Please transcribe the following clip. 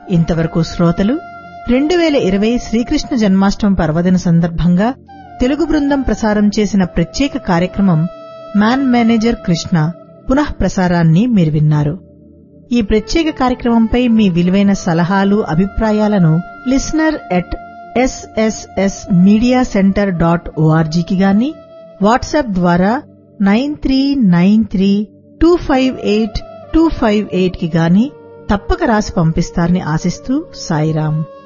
ఇంతవరకు శ్రోతలు రెండు వేల ఇరవై శ్రీకృష్ణ జన్మాష్టమి పర్వదిన సందర్భంగా తెలుగు బృందం ప్రసారం చేసిన ప్రత్యేక కార్యక్రమం మ్యాన్ మేనేజర్ కృష్ణ పునః ప్రసారాన్ని మీరు విన్నారు ఈ ప్రత్యేక కార్యక్రమంపై మీ విలువైన సలహాలు అభిప్రాయాలను listener at SSS media centre dot ఓఆర్జీకి గాని వాట్సాప్ ద్వారా nine three nine three two five eight two five eight కి గాని తప్పక రాసి పంపిస్తారని ఆశిస్తూ సాయిరాం